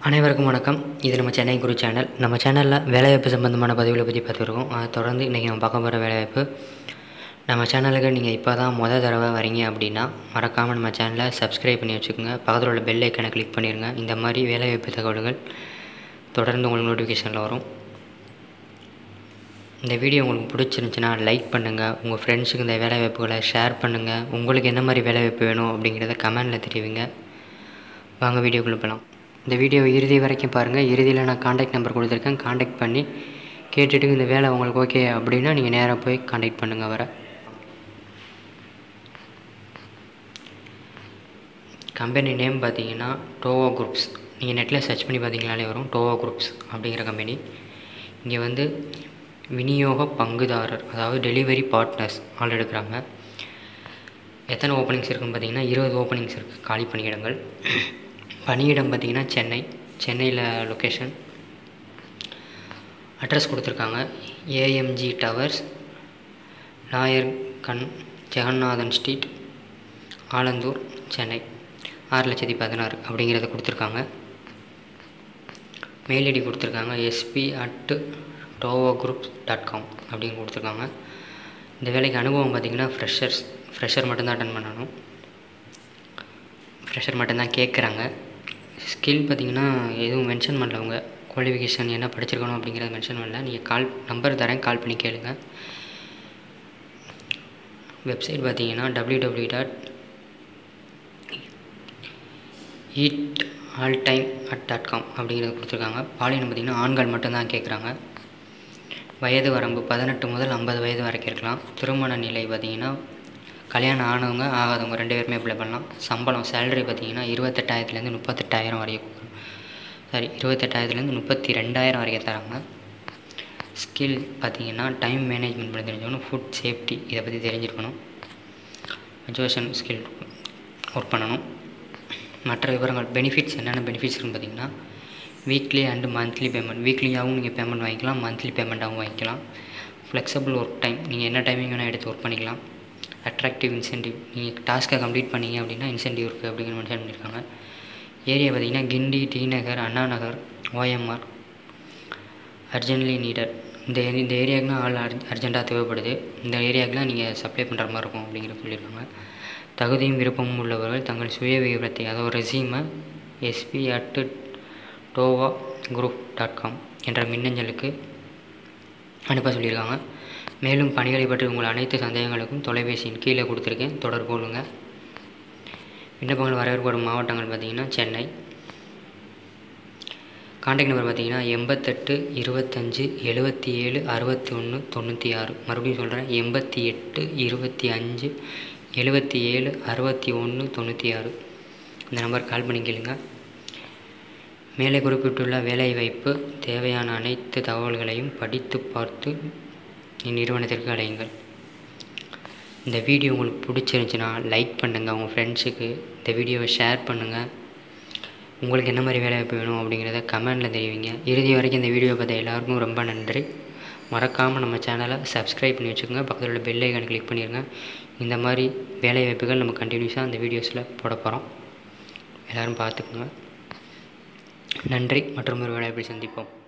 அனைவருக்கும் வணக்கம் இது நம்ம சென்னை குரு சேனல் நம்ம சேனலில் வேலைவாய்ப்பு சம்மந்தமான பதிவுகளை பற்றி பார்த்துருக்கோம் அதை தொடர்ந்து இன்றைக்கி நம்ம பார்க்க போகிற வேலைவாய்ப்பு நம்ம சேனலுக்கு நீங்கள் இப்போ தான் மொதல் தடவை வரீங்க அப்படின்னா மறக்காமல் நம்ம சேனலை சப்ஸ்கிரைப் பண்ணி வச்சுக்கோங்க பக்கத்தில் உள்ள பெல் ஐக்கனை கிளிக் பண்ணிடுங்க இந்த மாதிரி வேலைவாய்ப்பு தகவல்கள் தொடர்ந்து உங்களுக்கு நோட்டிஃபிகேஷனில் வரும் இந்த வீடியோ உங்களுக்கு பிடிச்சிருந்துச்சுன்னா லைக் பண்ணுங்கள் உங்கள் ஃப்ரெண்ட்ஸுக்கு இந்த வேலைவாய்ப்புகளை ஷேர் பண்ணுங்கள் உங்களுக்கு என்ன மாதிரி வேலைவாய்ப்பு வேணும் அப்படிங்கிறத கமெண்டில் தெரிவிங்க வாங்க வீடியோக்குள்ளே போகலாம் இந்த வீடியோ இறுதி வரைக்கும் பாருங்கள் இறுதியில் நான் காண்டாக்ட் நம்பர் கொடுத்துருக்கேன் காண்டாக்ட் பண்ணி கேட்டுட்டு இந்த வேலை உங்களுக்கு ஓகே அப்படின்னா நீங்கள் நேராக போய் காண்டாக்ட் பண்ணுங்கள் வர கம்பெனி நேம் பார்த்தீங்கன்னா டோவோ குரூப்ஸ் நீங்கள் நெட்டில் சர்ச் பண்ணி பார்த்தீங்கனாலே வரும் டோவோ குரூப்ஸ் அப்படிங்கிற கம்பெனி இங்கே வந்து விநியோக பங்குதாரர் அதாவது டெலிவரி பார்ட்னர்ஸ் ஆள் எடுக்கிறாங்க எத்தனை ஓப்பனிங்ஸ் இருக்குன்னு பார்த்தீங்கன்னா இருபது ஓப்பனிங்ஸ் இருக்குது காலி பணியிடங்கள் பணியிடம் பார்த்தீங்கன்னா சென்னை சென்னையில் லொக்கேஷன் அட்ரஸ் கொடுத்துருக்காங்க ஏஎம்ஜி டவர்ஸ் நாயர் கண் ஜெகநாதன் ஸ்ட்ரீட் ஆலந்தூர் சென்னை ஆறு லட்சத்தி பதினாறு அப்படிங்கிறத கொடுத்துருக்காங்க மெயில் ஐடி கொடுத்துருக்காங்க SP at Tovo group dot com அப்படின்னு கொடுத்துருக்காங்க இந்த வேலைக்கு அனுபவம் பார்த்திங்கன்னா ஃப்ரெஷர்ஸ் ஃப்ரெஷர் மட்டும்தான் அட்டன் பண்ணணும் ஃப்ரெஷர் மட்டும்தான் கேட்குறாங்க ஸ்கில் பார்த்திங்கன்னா எதுவும் மென்ஷன் பண்ணல அவங்க குவாலிஃபிகேஷன் என்ன படிச்சிருக்கணும் அப்படிங்கிறத மென்ஷன் பண்ணல நீங்கள் கால் நம்பர் தரேன் கால் பண்ணி கேளுங்க வெப்சைட் பார்த்தீங்கன்னா W W dot eat all time at dot com அப்படிங்கிறத கொடுத்துருக்காங்க பாலினம் பார்த்திங்கன்னா ஆண்கள் மட்டும்தான் கேட்குறாங்க வயது வரம்பு பதினெட்டு முதல் ஐம்பது வயது வரைக்கும் இருக்கலாம் திருமண நிலை பார்த்திங்கன்னா கல்யாணம் ஆனவங்க ஆகாதவங்க ரெண்டு பேருமே அப்ளை பண்ணலாம் சம்பளம் சேலரி பார்த்திங்கன்னா இருபத்தெட்டாயிரத்துலேருந்து முப்பத்தெட்டாயிரம் வரைக்கும் சாரி இருபத்தெட்டாயிரத்துலேருந்து முப்பத்தி ரெண்டாயிரம் வரைக்கும் தராங்க ஸ்கில் பார்த்திங்கன்னா டைம் மேனேஜ்மெண்ட் பண்ண தெரிஞ்சுக்கணும் ஃபுட் சேஃப்டி இதை பற்றி தெரிஞ்சிருக்கணும் எஜுகேஷன் ஸ்கில் ஒர்க் பண்ணணும் மற்ற விவரங்கள் பெனிஃபிட்ஸ் என்னென்ன பெனிஃபிட்ஸ் இருக்குன்னு பார்த்தீங்கன்னா வீக்லி அண்டு மந்த்லி பேமெண்ட் வீக்லியாகவும் நீங்கள் பேமெண்ட் வாங்கிக்கலாம் மந்த்லி பேமெண்ட்டாகவும் வாங்கிக்கலாம் ஃப்ளெக்சிபிள் ஒர்க் டைம் நீங்கள் என்ன டைமிங் வேணால் எடுத்து ஒர்க் பண்ணிக்கலாம் அட்ராக்டிவ் இன்சென்டிவ் நீங்கள் டாஸ்க்கை கம்ப்ளீட் பண்ணீங்க அப்படின்னா இன்சென்டிவ் இருக்குது அப்படிங்கிற மென்ஷன் பண்ணியிருக்காங்க ஏரியா பார்த்தீங்கன்னா Guindy T Nagar Anna Nagar OMR urgently needed இந்த இந்த ஏரியாவுக்குலாம் ஆள் அர்ஜ் அர்ஜென்ட்டாக தேவைப்படுது இந்த ஏரியாவுக்குலாம் நீங்கள் சப்ளை பண்ணுற மாதிரி இருக்கும் அப்படிங்கிற சொல்லியிருக்காங்க தகுதியும் விருப்பமும் உள்ளவர்கள் தங்கள் சுய விவரத்தை அதாவது ரெசியூமை SP at Tova group dot com என்ற மின்னஞ்சலுக்கு அனுப்ப சொல்லியிருக்காங்க மேலும் பணிகளை பற்றி உங்கள் அனைத்து சந்தேகங்களுக்கும் தொலைபேசியின் கீழே கொடுத்துருக்கேன் தொடர்பு கொள்ளுங்க விண்ணப்பங்கள் வரவேற்படும் மாவட்டங்கள் பார்த்திங்கன்னா சென்னை கான்டாக்ட் நம்பர் பார்த்தீங்கன்னா எண்பத்தெட்டு இருபத்தஞ்சி எழுபத்தி ஏழு அறுபத்தி ஒன்று தொண்ணூற்றி ஆறு மறுபடியும் சொல்கிறேன் எண்பத்தி எட்டு இருபத்தி அஞ்சு எழுபத்தி ஏழு அறுபத்தி ஒன்று தொண்ணூற்றி ஆறு இந்த நம்பர் கால் பண்ணி கேளுங்க மேலே குறிப்பிட்டுள்ள வேலைவாய்ப்பு தேவையான அனைத்து தகவல்களையும் படித்து பார்த்து இந்நிறுவனத்திற்கு அடையுங்கள் இந்த வீடியோ உங்களுக்கு பிடிச்சிருந்துச்சின்னா லைக் பண்ணுங்கள் உங்கள் ஃப்ரெண்ட்ஸுக்கு இந்த வீடியோவை ஷேர் பண்ணுங்கள் உங்களுக்கு என்ன மாதிரி வேலைவாய்ப்பு வேணும் அப்படிங்கிறத கமெண்டில் தெரிவிங்க இறுதி வரைக்கும் இந்த வீடியோ பார்த்த எல்லாருக்கும் ரொம்ப நன்றி மறக்காமல் நம்ம சேனலை சப்ஸ்கிரைப் பண்ணி வச்சுக்கோங்க பக்கத்தில் உள்ள பெல் ஐக்கான் கிளிக் பண்ணிடுங்க இந்த மாதிரி வேலைவாய்ப்புகள் நம்ம கண்டினியூஸாக அந்த வீடியோஸில் போட போகிறோம் எல்லோரும் பார்த்துக்குங்க நன்றி மற்றும் ஒரு வேலைவாய்ப்பில் சந்திப்போம்